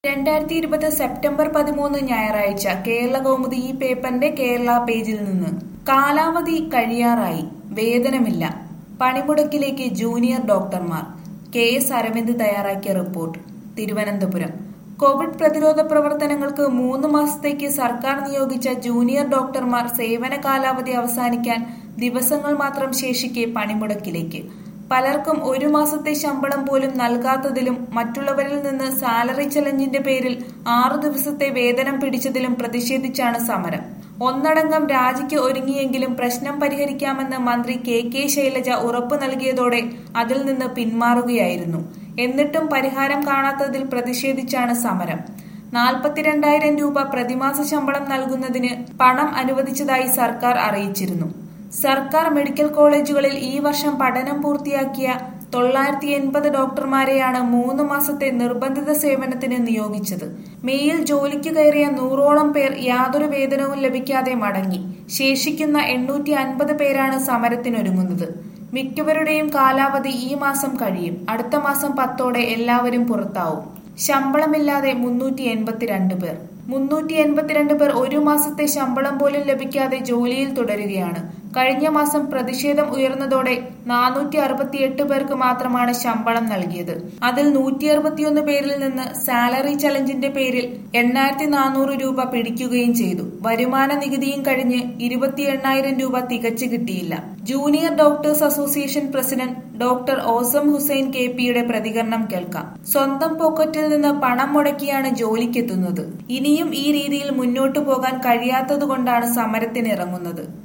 രണ്ടായിരത്തി ഇരുപത് സെപ്റ്റംബർ പതിമൂന്ന് ഞായറാഴ്ച കേരള കൗമുദി ഈ പേപ്പറിന്റെ കേരള പേജിൽ നിന്ന് കാലാവധി കഴിയാറായി വേതനമില്ല പണിമുടക്കിലേക്ക് ജൂനിയർ ഡോക്ടർമാർ കെ എസ് അരവിന്ദ് തയ്യാറാക്കിയ റിപ്പോർട്ട് തിരുവനന്തപുരം കോവിഡ് പ്രതിരോധ പ്രവർത്തനങ്ങൾക്ക് മൂന്ന് മാസത്തേക്ക് സർക്കാർ നിയോഗിച്ച ജൂനിയർ ഡോക്ടർമാർ സേവന കാലാവധി അവസാനിക്കാൻ ദിവസങ്ങൾ മാത്രം ശേഷിക്കെ പണിമുടക്കിലേക്ക് പലർക്കും ഒരു മാസത്തെ ശമ്പളം പോലും നൽകാത്തതിലും മറ്റുള്ളവരിൽ നിന്ന് സാലറി ചലഞ്ചിന്റെ പേരിൽ ആറു ദിവസത്തെ വേതനം പിടിച്ചതിലും പ്രതിഷേധിച്ചാണ് സമരം ഒന്നടങ്കം രാജിക്ക് ഒരുങ്ങിയെങ്കിലും പ്രശ്നം പരിഹരിക്കാമെന്ന് മന്ത്രി കെ കെ ശൈലജ ഉറപ്പു നൽകിയതോടെ അതിൽ നിന്ന് പിന്മാറുകയായിരുന്നു എന്നിട്ടും പരിഹാരം കാണാത്തതിൽ പ്രതിഷേധിച്ചാണ് സമരം നാൽപ്പത്തിരണ്ടായിരം രൂപ പ്രതിമാസ ശമ്പളം നൽകുന്നതിന് പണം അനുവദിച്ചതായി സർക്കാർ അറിയിച്ചിരുന്നു സർക്കാർ മെഡിക്കൽ കോളേജുകളിൽ ഈ വർഷം പഠനം പൂർത്തിയാക്കിയ തൊള്ളായിരത്തി എൺപത് ഡോക്ടർമാരെയാണ് മൂന്ന് മാസത്തെ നിർബന്ധിത സേവനത്തിന് നിയോഗിച്ചത് മെയ്യിൽ ജോലിക്ക് കയറിയ നൂറോളം പേർ യാതൊരു വേതനവും ലഭിക്കാതെ മടങ്ങി ശേഷിക്കുന്ന എണ്ണൂറ്റി അൻപത് പേരാണ് സമരത്തിനൊരുങ്ങുന്നത് മിക്കവരുടെയും കാലാവധി ഈ മാസം കഴിയും അടുത്ത മാസം പത്തോടെ എല്ലാവരും പുറത്താവും ശമ്പളമില്ലാതെ മുന്നൂറ്റി എൺപത്തിരണ്ട് പേർ മുന്നൂറ്റി എൺപത്തിരണ്ട് പേർ ഒരു മാസത്തെ ശമ്പളം പോലും ലഭിക്കാതെ ജോലിയിൽ തുടരുകയാണ് കഴിഞ്ഞ മാസം പ്രതിഷേധം ഉയർന്നതോടെ നാനൂറ്റി അറുപത്തിയെട്ട് പേർക്ക് മാത്രമാണ് ശമ്പളം നൽകിയത് അതിൽ നൂറ്റി അറുപത്തിയൊന്ന് പേരിൽ നിന്ന് സാലറി ചലഞ്ചിന്റെ പേരിൽ എണ്ണായിരത്തി നാനൂറ് രൂപ പിടിക്കുകയും ചെയ്തു വരുമാന നികുതിയും കഴിഞ്ഞ് ഇരുപത്തി എണ്ണായിരം രൂപ തികച്ചു കിട്ടിയില്ല junior doctors association president doctor Osam Hussain K പിയുടെ പ്രതികരണം കേൾക്കാം സ്വന്തം പോക്കറ്റിൽ നിന്ന് പണം മുടക്കിയാണ് ജോലിക്കെത്തുന്നത് ഇനിയും ഈ രീതിയിൽ മുന്നോട്ടു പോകാൻ കഴിയാത്തതുകൊണ്ടാണ് സമരത്തിനിറങ്ങുന്നത്